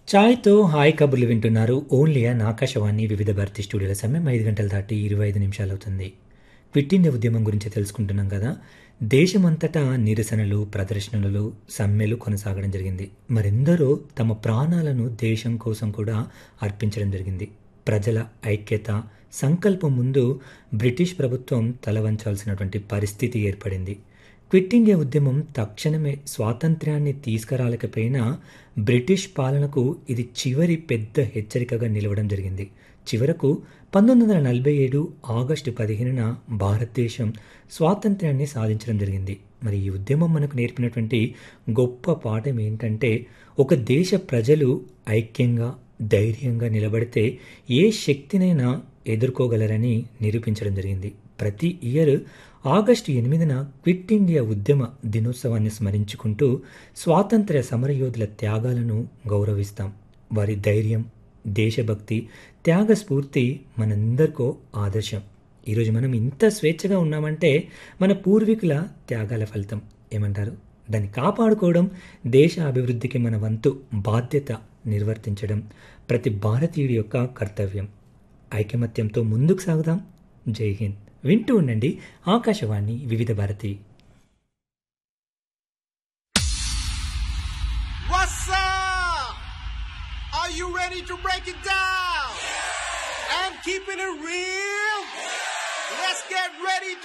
ఛాయ్తో hi కబుర్లు వింటున్నారు only an Akashvani వివిధ భారతి స్టూడియోల సమయం ఐదు గంటల దాటి ఇరవై ఐదు నిమిషాలు అవుతుంది క్విట్ ఇండియా ఉద్యమం గురించి తెలుసుకుంటున్నాం కదా దేశమంతటా నిరసనలు ప్రదర్శనలు సమ్మెలు కొనసాగడం జరిగింది మరెందరో తమ ప్రాణాలను దేశం కోసం కూడా అర్పించడం జరిగింది ప్రజల ఐక్యత సంకల్పం ముందు బ్రిటిష్ ప్రభుత్వం తలవంచాల్సినటువంటి పరిస్థితి ఏర్పడింది క్విట్ ఇండియా ఉద్యమం తక్షణమే స్వాతంత్ర్యాన్ని తీసుకురాలేకపోయినా బ్రిటిష్ పాలనకు ఇది చివరి పెద్ద హెచ్చరికగా నిలవడం జరిగింది చివరకు పంతొమ్మిది వందల నలభై ఏడు ఆగస్టు పదిహేనున భారతదేశం స్వాతంత్ర్యాన్ని సాధించడం జరిగింది మరి ఈ ఉద్యమం మనకు నేర్పినటువంటి గొప్ప పాఠం ఏంటంటే ఒక దేశ ప్రజలు ఐక్యంగా ధైర్యంగా నిలబడితే ఏ శక్తినైనా ఎదుర్కోగలరని నిరూపించడం జరిగింది ప్రతి ఇయర్ ఆగస్టు ఎనిమిదిన క్విట్ ఇండియా ఉద్యమ దినోత్సవాన్ని స్మరించుకుంటూ స్వాతంత్ర్య సమరయోధుల త్యాగాలను గౌరవిస్తాం వారి ధైర్యం దేశభక్తి త్యాగ స్ఫూర్తి మనందరికో ఆదర్శం ఈరోజు మనం ఇంత స్వేచ్ఛగా ఉన్నామంటే మన పూర్వీకుల త్యాగాల ఫలితం ఏమంటారు దాన్ని కాపాడుకోవడం దేశ అభివృద్ధికి మన వంతు బాధ్యత నిర్వర్తించడం ప్రతి భారతీయుడి యొక్క కర్తవ్యం ఐకమత్యంతో ముందుకు సాగుదాం జై హింద్ వింటూ ఉండండి ఆకాశవాణి వివిధ Bharati What's up? Are you ready to break it down? And keeping it real? Let's get ready to